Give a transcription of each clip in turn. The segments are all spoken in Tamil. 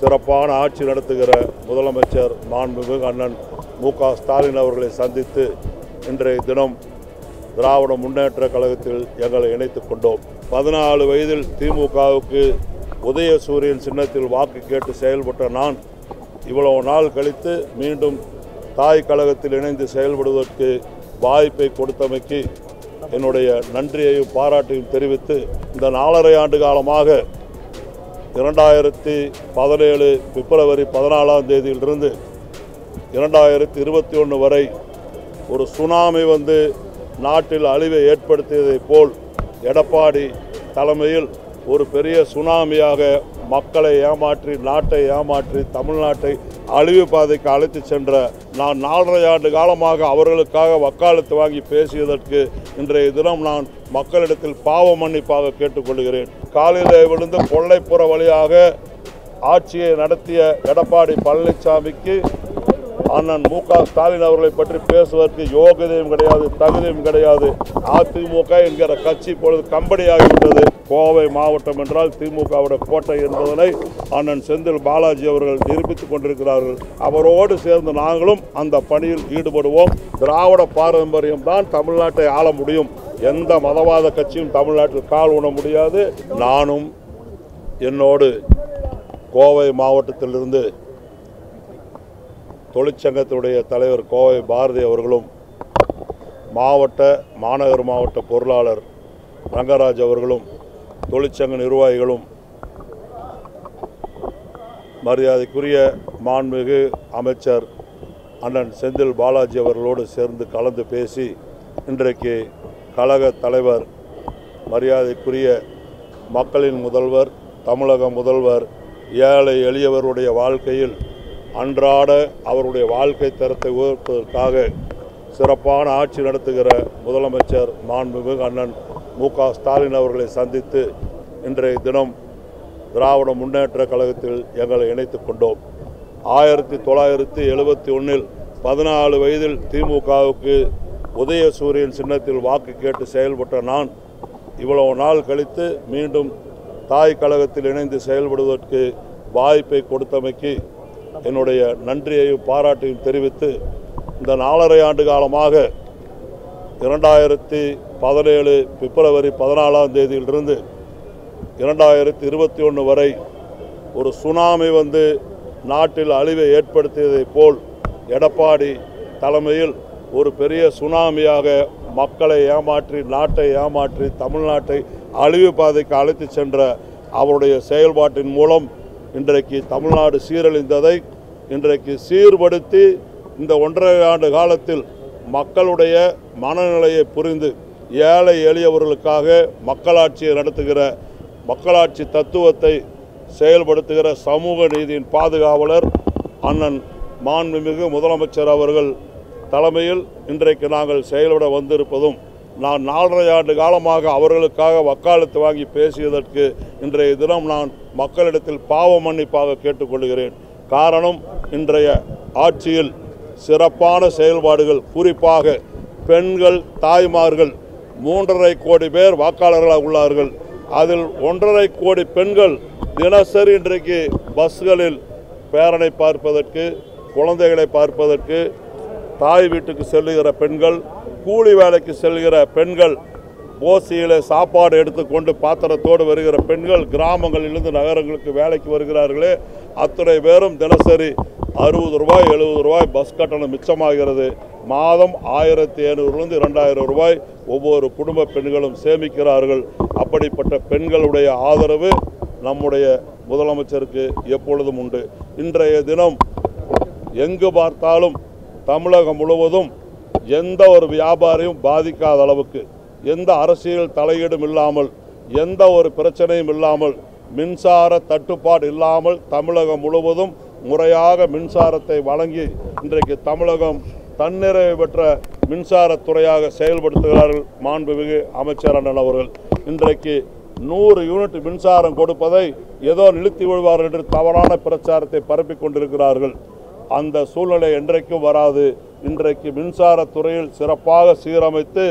சிறப்பான ஆட்சி நடத்துகிற முதலமைச்சர் மாண்புமிகு அண்ணன் மு க ஸ்டாலின் அவர்களை சந்தித்து இன்றைய தினம் திராவிட முன்னேற்ற கழகத்தில் எங்களை இணைத்துக் கொண்டோம் பதினாலு வயதில் திமுகவுக்கு உதயசூரியன் சின்னத்தில் வாக்கு கேட்டு செயல்பட்ட நான் இவ்வளவு நாள் கழித்து மீண்டும் தாய் கழகத்தில் இணைந்து செயல்படுவதற்கு வாய்ப்பை கொடுத்தமைக்கு என்னுடைய நன்றியையும் பாராட்டையும் தெரிவித்து இந்த நாலரை ஆண்டு காலமாக இரண்டாயிரத்தி பதினேழு பிப்ரவரி பதினாலாம் தேதியிலிருந்து இரண்டாயிரத்தி இருபத்தி ஒன்று வரை ஒரு சுனாமி வந்து நாட்டில் அழிவை ஏற்படுத்தியதைப் போல் எடப்பாடி தலைமையில் ஒரு பெரிய சுனாமியாக மக்களை ஏமாற்றி நாட்டை ஏமாற்றி தமிழ்நாட்டை அழிவு பாதைக்கு அழைத்து சென்ற நான் நாலரை ஆண்டு காலமாக அவர்களுக்காக வக்காலத்து வாங்கி பேசியதற்கு இன்றைய தினம் நான் மக்களிடத்தில் பாவ மன்னிப்பாக கேட்டுக்கொள்கிறேன் காலிலே விழுந்து கொள்ளைப்புற வழியாக ஆட்சியை நடத்திய எடப்பாடி பழனிசாமிக்கு அண்ணன் மு க ஸ்டாலின் அவர்களை பற்றி பேசுவதற்கு யோகியதையும் கிடையாது தகுதியும் கிடையாது அதிமுக என்கிற கட்சி இப்பொழுது கம்பெனியாகிவிட்டது கோவை மாவட்டம் என்றால் திமுகவோட கோட்டை என்பதனை அண்ணன் செந்தில் பாலாஜி அவர்கள் நிரூபித்துக் கொண்டிருக்கிறார்கள் அவரோடு சேர்ந்து நாங்களும் அந்த பணியில் ஈடுபடுவோம் திராவிட பாரம்பரியம் தான் தமிழ்நாட்டை ஆள முடியும் எந்த மதவாத கட்சியும் தமிழ்நாட்டில் கால் ஊன முடியாது நானும் என்னோடு கோவை மாவட்டத்திலிருந்து தொழிற்சங்கத்தினுடைய தலைவர் கோவை பாரதி அவர்களும் மாவட்ட மாநகர் மாவட்ட பொருளாளர் ரங்கராஜ் அவர்களும் தொழிற்சங்க நிர்வாகிகளும் மரியாதைக்குரிய மாண்புமிகு அமைச்சர் அண்ணன் செந்தில் பாலாஜி அவர்களோடு சேர்ந்து கலந்து பேசி இன்றைக்கு கழக தலைவர் மரியாதைக்குரிய மக்களின் முதல்வர் தமிழக முதல்வர் ஏழை எளியவருடைய வாழ்க்கையில் அன்றாட அவருடைய வாழ்க்கை தரத்தை உயர்த்துவதற்காக சிறப்பான ஆட்சி நடத்துகிற முதலமைச்சர் மாண்புமிகு அண்ணன் மு க ஸ்டாலின் அவர்களை சந்தித்து இன்றைய தினம் திராவிட முன்னேற்ற கழகத்தில் எங்களை இணைத்துக் கொண்டோம் ஆயிரத்தி தொள்ளாயிரத்தி எழுபத்தி ஒன்றில் பதினாலு வயதில் திமுகவுக்கு உதயசூரியன் சின்னத்தில் வாக்கு கேட்டு செயல்பட்ட நான் இவ்வளவு நாள் கழித்து மீண்டும் தாய் கழகத்தில் இணைந்து செயல்படுவதற்கு வாய்ப்பை கொடுத்தமைக்கு என்னுடைய நன்றியையும் பாராட்டையும் தெரிவித்து இந்த நாலரை ஆண்டு காலமாக இரண்டாயிரத்தி பதினேழு பிப்ரவரி பதினாலாம் தேதியிலிருந்து இரண்டாயிரத்தி இருபத்தி ஒன்று வரை ஒரு சுனாமி வந்து நாட்டில் அழிவை ஏற்படுத்தியதைப் போல் எடப்பாடி தலைமையில் ஒரு பெரிய சுனாமியாக மக்களை ஏமாற்றி நாட்டை ஏமாற்றி தமிழ்நாட்டை அழிவு பாதைக்கு அழைத்து சென்ற அவருடைய செயல்பாட்டின் மூலம் இன்றைக்கு தமிழ்நாடு சீரழிந்ததை இன்றைக்கு சீர்படுத்தி இந்த ஒன்றரை ஆண்டு காலத்தில் மக்களுடைய மனநிலையை புரிந்து ஏழை எளியவர்களுக்காக மக்களாட்சியை நடத்துகிற மக்களாட்சி தத்துவத்தை செயல்படுத்துகிற சமூக நீதியின் பாதுகாவலர் அண்ணன் மாண்புமிகு முதலமைச்சர் அவர்கள் தலைமையில் இன்றைக்கு நாங்கள் செயல்பட வந்திருப்பதும் நான் நாலரை ஆண்டு காலமாக அவர்களுக்காக வக்காலத்து வாங்கி பேசியதற்கு இன்றைய தினம் நான் மக்களிடத்தில் பாவ மன்னிப்பாக கேட்டுக்கொள்கிறேன் காரணம் இன்றைய ஆட்சியில் சிறப்பான செயல்பாடுகள் குறிப்பாக பெண்கள் தாய்மார்கள் மூன்றரை கோடி பேர் வாக்காளர்களாக உள்ளார்கள் அதில் ஒன்றரை கோடி பெண்கள் தினசரி இன்றைக்கு பஸ்களில் பேரனை பார்ப்பதற்கு குழந்தைகளை பார்ப்பதற்கு தாய் வீட்டுக்கு செல்லுகிற பெண்கள் கூலி வேலைக்கு செல்கிற பெண்கள் ஓசியில் சாப்பாடு எடுத்துக்கொண்டு பாத்திரத்தோடு வருகிற பெண்கள் கிராமங்களிலிருந்து நகரங்களுக்கு வேலைக்கு வருகிறார்களே அத்தனை பேரும் தினசரி அறுபது ரூபாய் எழுபது ரூபாய் பஸ் கட்டணம் மிச்சமாகிறது மாதம் ஆயிரத்தி ஐநூறுலேருந்து இரண்டாயிரம் ரூபாய் ஒவ்வொரு குடும்ப பெண்களும் சேமிக்கிறார்கள் அப்படிப்பட்ட பெண்களுடைய ஆதரவு நம்முடைய முதலமைச்சருக்கு எப்பொழுதும் உண்டு இன்றைய தினம் எங்கு பார்த்தாலும் தமிழகம் முழுவதும் எந்த ஒரு வியாபாரியும் பாதிக்காத அளவுக்கு எந்த அரசியல் தலையீடும் இல்லாமல் எந்த ஒரு பிரச்சனையும் இல்லாமல் மின்சார தட்டுப்பாடு இல்லாமல் தமிழகம் முழுவதும் முறையாக மின்சாரத்தை வழங்கி இன்றைக்கு தமிழகம் தன்னிறைவு பெற்ற மின்சாரத்துறையாக செயல்படுத்துகிறார்கள் மாண்புமிகு அமைச்சர் அண்ணன் அவர்கள் இன்றைக்கு நூறு யூனிட் மின்சாரம் கொடுப்பதை ஏதோ நிறுத்தி விடுவார்கள் என்று தவறான பிரச்சாரத்தை பரப்பிக் கொண்டிருக்கிறார்கள் அந்த சூழ்நிலை என்றைக்கும் வராது இன்றைக்கு மின்சாரத்துறையில் சிறப்பாக சீரமைத்து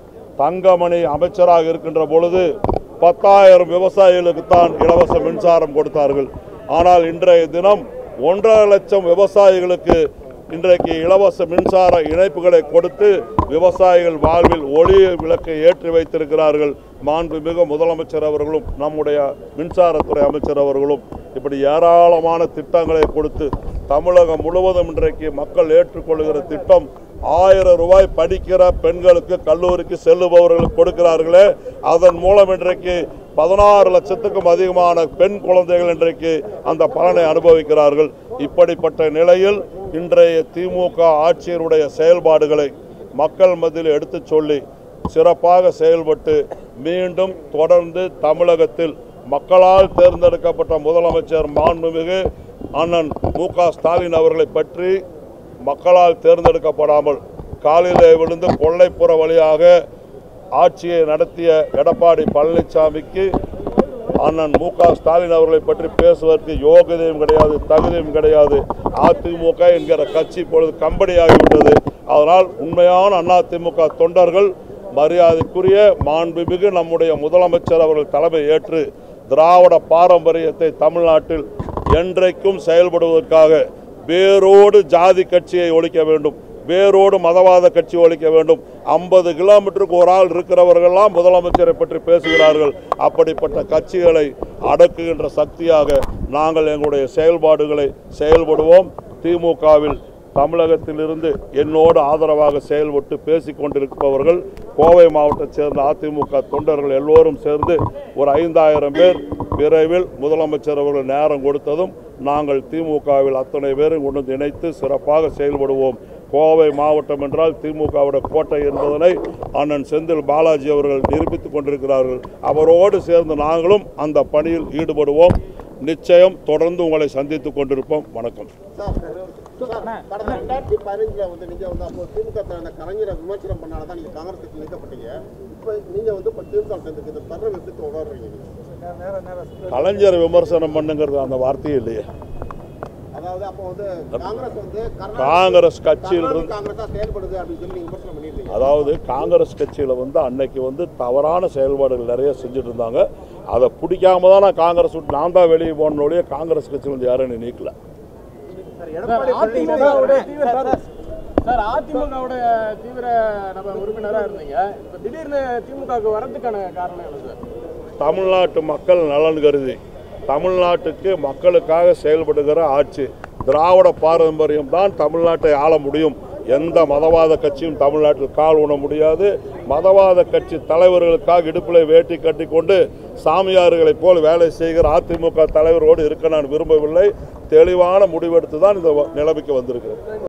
தங்கமணி அமைச்சராக இருக்கின்ற பொழுது பத்தாயிரம் விவசாயிகளுக்கு தான் இலவச மின்சாரம் கொடுத்தார்கள் ஆனால் இன்றைய தினம் ஒன்றரை லட்சம் விவசாயிகளுக்கு இன்றைக்கு இலவச மின்சார இணைப்புகளை கொடுத்து விவசாயிகள் வாழ்வில் ஒளி விளக்கை ஏற்றி வைத்திருக்கிறார்கள் மாண்புமிகு முதலமைச்சர் அவர்களும் நம்முடைய மின்சாரத்துறை அமைச்சர் அவர்களும் இப்படி ஏராளமான திட்டங்களை கொடுத்து தமிழகம் முழுவதும் இன்றைக்கு மக்கள் ஏற்றுக்கொள்கிற திட்டம் ஆயிரம் ரூபாய் படிக்கிற பெண்களுக்கு கல்லூரிக்கு செல்லுபவர்களுக்கு கொடுக்கிறார்களே அதன் மூலம் இன்றைக்கு பதினாறு லட்சத்துக்கும் அதிகமான பெண் குழந்தைகள் இன்றைக்கு அந்த பலனை அனுபவிக்கிறார்கள் இப்படிப்பட்ட நிலையில் இன்றைய திமுக ஆட்சியருடைய செயல்பாடுகளை மக்கள் மத்தியில் எடுத்துச் சொல்லி சிறப்பாக செயல்பட்டு மீண்டும் தொடர்ந்து தமிழகத்தில் மக்களால் தேர்ந்தெடுக்கப்பட்ட முதலமைச்சர் மாண்புமிகு அண்ணன் மு க ஸ்டாலின் அவர்களை பற்றி மக்களால் தேர்ந்தெடுக்கப்படாமல் காலிலே விழுந்து கொள்ளைப்புற வழியாக ஆட்சியை நடத்திய எடப்பாடி பழனிசாமிக்கு அண்ணன் மு க ஸ்டாலின் அவர்களை பற்றி பேசுவதற்கு யோகியதையும் கிடையாது தகுதியும் கிடையாது அதிமுக என்கிற கட்சி இப்பொழுது கம்பெனியாகிவிட்டது அதனால் உண்மையான அதிமுக தொண்டர்கள் மரியாதைக்குரிய மாண்புமிகு நம்முடைய முதலமைச்சர் அவர்கள் தலைமை ஏற்று திராவிட பாரம்பரியத்தை தமிழ்நாட்டில் என்றைக்கும் செயல்படுவதற்காக வேரோடு ஜாதி கட்சியை ஒழிக்க வேண்டும் வேரோடு மதவாத கட்சி ஒழிக்க வேண்டும் ஐம்பது கிலோமீட்டருக்கு ஒரு ஆள் இருக்கிறவர்கள்லாம் முதலமைச்சரை பற்றி பேசுகிறார்கள் அப்படிப்பட்ட கட்சிகளை அடக்குகின்ற சக்தியாக நாங்கள் எங்களுடைய செயல்பாடுகளை செயல்படுவோம் திமுகவில் தமிழகத்திலிருந்து என்னோடு ஆதரவாக செயல்பட்டு பேசிக் கொண்டிருப்பவர்கள் கோவை மாவட்டத்தைச் சேர்ந்த அதிமுக தொண்டர்கள் எல்லோரும் சேர்ந்து ஒரு ஐந்தாயிரம் பேர் விரைவில் முதலமைச்சர் அவர்கள் நேரம் கொடுத்ததும் நாங்கள் திமுகவில் அத்தனை பேரும் கொண்டு வந்து இணைத்து சிறப்பாக செயல்படுவோம் கோவை மாவட்டம் என்றால் திமுகவோட கோட்டை என்பதனை அண்ணன் செந்தில் பாலாஜி அவர்கள் நிரூபித்துக் கொண்டிருக்கிறார்கள் அவரோடு சேர்ந்து நாங்களும் அந்த பணியில் ஈடுபடுவோம் நிச்சயம் தொடர்ந்து உங்களை சந்தித்துக் கொண்டிருப்போம் வணக்கம் சார் சார், கடந்த ரெண்டாயிரத்தி பதினஞ்சுல வந்து நீங்க வந்து அப்போ திமுக அந்த கலைஞரை விமர்சனம் பண்ணால தான் நீங்க காங்கிரஸ் கட்சி நீக்கப்பட்டீங்க இப்போ நீங்க வந்து இப்போ திமுக சேர்ந்துக்கு இந்த தருணம் எப்படி உணர்றீங்க நீங்க? கலைஞர் விமர்சனம் பண்ணுங்கிறது அந்த வார்த்தையே இல்லையே அதாவது அப்போ வந்து காங்கிரஸ் வந்து கருணா- காங்கிரஸ் கட்சியில் கருணாநிதி இருந்து காங்கிரஸா செயல்படுது அப்படின்னு சொல்லி நீங்க விமர்சனம் பண்ணியிருந்தீங்க அதாவது காங்கிரஸ் கட்சியில் வந்து அன்னைக்கு வந்து தவறான செயல்பாடுகள் நிறைய செஞ்சுட்டு இருந்தாங்க அதை பிடிக்காம தான் நான் காங்கிரஸ் விட்டு நான் தான் வெளியே போன ஒழிய காங்கிரஸ் கட்சியில் வந்து யாரும் என்னை நீக்கல அதிமுகவோட தீவிர சார் அதிமுகவோட தீவிர நம்ம உறுப்பினரா இருந்தீங்க இப்ப திடீர்னு திமுகவுக்கு வரதுக்கான காரணம் என்ன சார் தமிழ்நாட்டு மக்கள் நலன் கருதி தமிழ்நாட்டுக்கு மக்களுக்காக செயல்படுகிற ஆட்சி திராவிட பாரம்பரியம் தான் தமிழ்நாட்டை ஆள முடியும் எந்த மதவாத கட்சியும் தமிழ்நாட்டில் கால் ஊன முடியாது மதவாத கட்சி தலைவர்களுக்காக இடுப்பில் வேட்டி கட்டி கொண்டு சாமியார்களைப் போல் வேலை செய்கிற அதிமுக தலைவரோடு இருக்க நான் விரும்பவில்லை தெளிவான முடிவெடுத்து தான் இந்த நிலைமைக்கு வந்திருக்கிறேன்